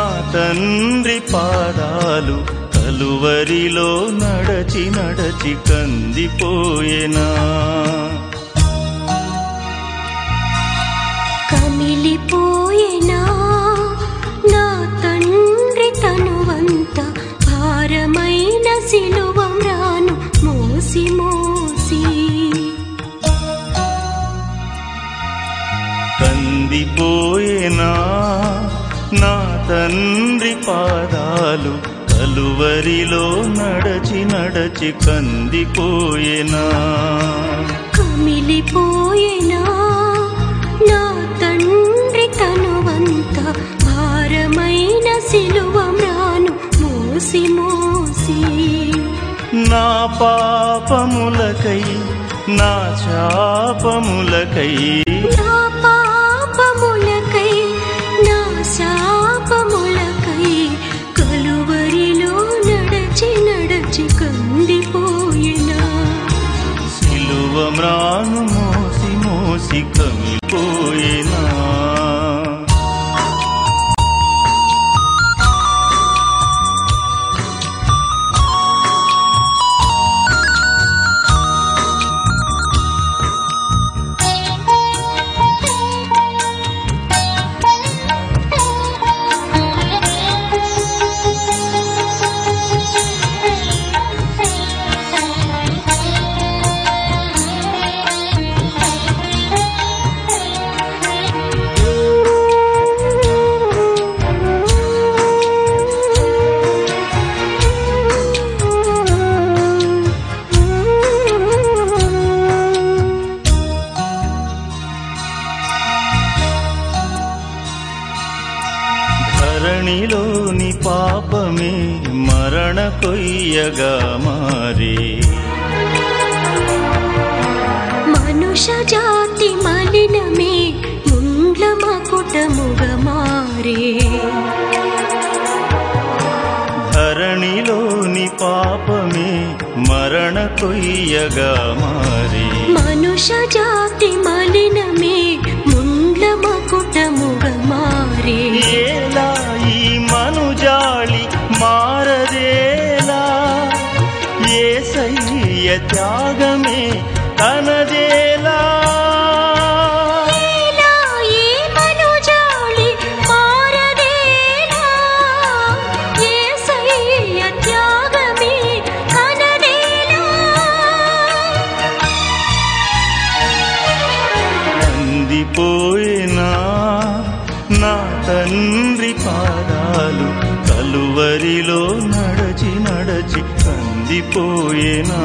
తండ్రి పాదాలు కలువరిలో నడచి నడచి కందిపోయేనా కమిలిపోయేనా నా తండ్రి తనువంత భారమైన సిలువం రాను మోసి మోసి కందిపోయేనా నా తండ్రి పాదాలు కలువరిలో నడచి నడచి కందిపోయేనా కమిలిపోయేనా నా తండ్రి తనువంత భారమైన సిలువం రాను మోసి మోసి నా పాపములకై నా శాపములకై నా పాపములకై నా శాపములకై కలువరిలో నడచి నడచి కందిపోయినా సిలువ మ్రాను మోసి మోసి కమిపోయేనా ధరణిలోని పాపమే మరణ కొయ్యగా మారే మనుష జాతి మలినమే ముండ్ల మకుటముగ మారే ధరణిలోని పాపమే మరణ కొయ్యగా మారే మనుష జాతి మలినమే ముండ్ల మకుటముగ మారే ఏలా ఈ మనుజాళి మారదేలా ఏసయ్య త్యాగమే తనదేలా ఇలా ఈ మనుజాళి మారదేలా యేసయ్య త్యాగమే కనదేలా కందిపోయినా నా తండ్రి పాదాలు కలువరిలో నడచి నడచి కందిపోయేనా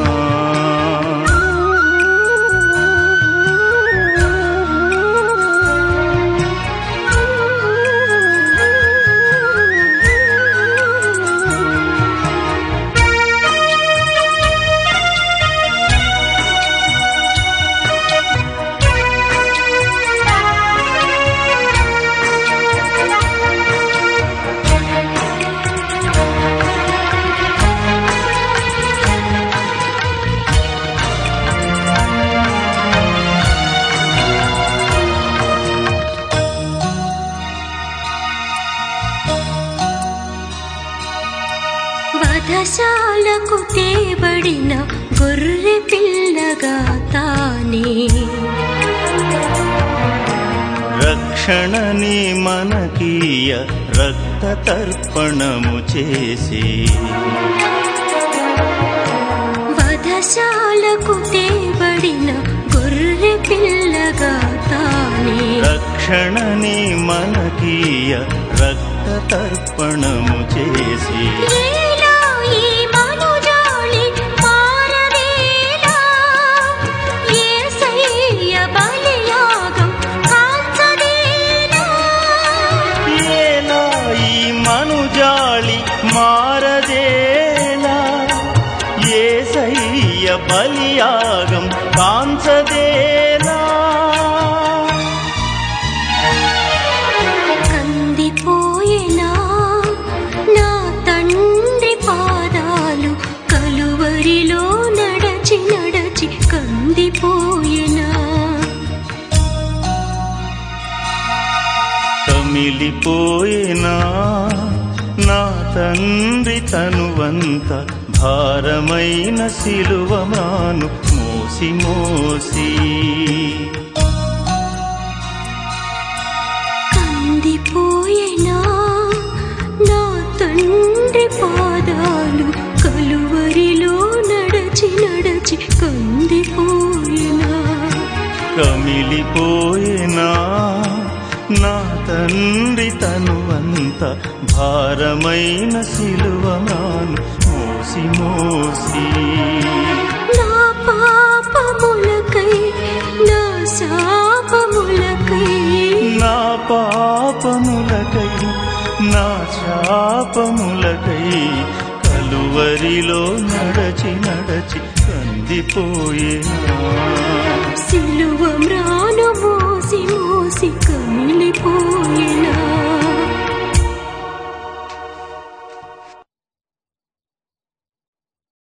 వధశాలకు తేబడిన గొర్రె పిల్లగా తానే రక్షణని మనకీయ రక్త తర్పణము చేసి వధశాలకు తేబడిన గొర్రె పిల్లగా తానే రక్షణని మనకీయ రక్త తర్పణము చేసి ఏలా ఈ మనుజాళి మారదేలా యేసయ్య బలియాగం కాంచదేలా ఏలా ఈ మనుజాళి మారదేలా ఏసయ్య బలియాగం కాంచదేలా కందిపోయేనా నా తండ్రి పాదాలు కలువరిలో నడచి నడచి కందిపోయేనా కమిలిపోయేనా తండ్రి తనువంత భారమైన సిలువమాను మోసి మోసి కందిపోయేనా నా తండ్రి పాదాలు కలువరిలో నడచి నడచి కందిపోయేనా కమిలిపోయేనా నా తండ్రి తనువంత భారమైన సిలువమాను మోసి మోసి నా పాపములకై నా శాపములకై నా పాపములకై నా శాపములకై కలువరిలో నడచి నడచి కందిపోయేనా సిలువ మ్రాను మోసి మోసి కమిలిపోయేనా